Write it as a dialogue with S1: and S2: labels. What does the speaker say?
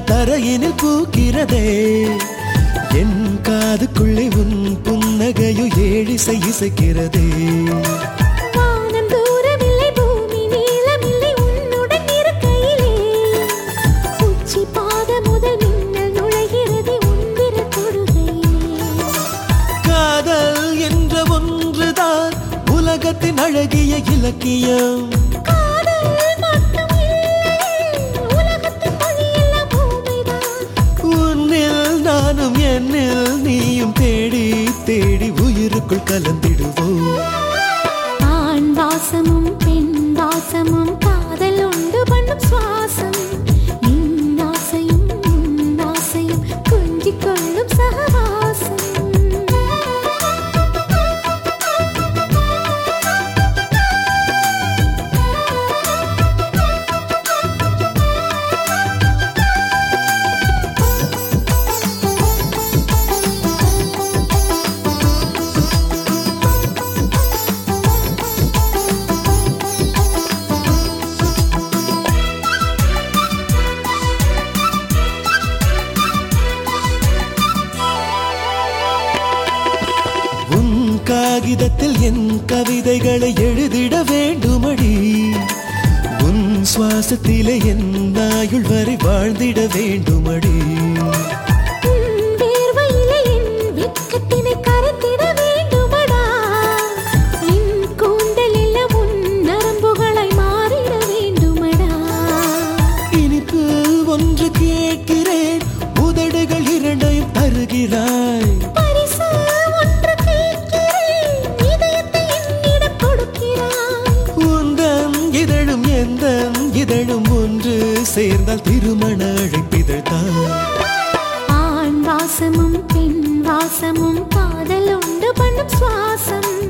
S1: எல்லாம் தரையினில் பூக்கிறதே என் காதுக்குள்ளே உன் புன்னகையோ ஏழிசை இசைக்கிறதே
S2: வானம் தூரமில்லை பூமி நீளமில்லை உன்னுடன் இருக்கையிலே உச்சி பாத முதல் மின்னல் நுழைகிறது உன் விரல் தொடுகையிலே
S1: காதல் என்ற ஒன்றுதான் உலகத்தின் அழகிய இலக்கியம்
S2: காதல் மட்டும் இல்லை உலகத்தின் மொழியெல்லாம் பூமிதான்
S1: உன்னில் நானும் என்னில் நீயும் தேடி தேடி உயிருக்குள் கலந்திடுவோம்
S2: ஆண் வாசமும் பெண் வாசமும் காதல் உண்டு பண்ணும் சுவாசம் நின் ஆசையும் உன் ஆசையும் கொஞ்சிக் கொள்ளும் சகவாசம்
S1: உன் காகிதத்தில் என் கவிதைகளை எழுதிட வேண்டுமடி உன் சுவாசத்திலே என் ஆயுள் வரை வாழ்ந்திட வேண்டுமடி
S2: உன் வேர்வையிலே என் வெட்கத்தினை கரைத்திட வேண்டுமடா என் கூந்தல் எல்லாம் உன் நரம்புகளாய் மாறிட வேண்டுமடா
S1: இனிப்பு ஒன்று கேட்கிறேன் உதடுகள் இரண்டையும் தருகிறாய்
S2: பரிசு ஒன்று கேட்கிறேன் இதயத்தை என்னிடம் கொடுக்கிறாய்
S1: உந்தன் இதழும் எந்த இதழும் ஒன்று சேர்ந்தால் திருமண அழைப்பிதழ் தான்
S2: ஆண் வாசமும் பெண் வாசமும் காதல் உண்டு பண்ணும் சுவாசம்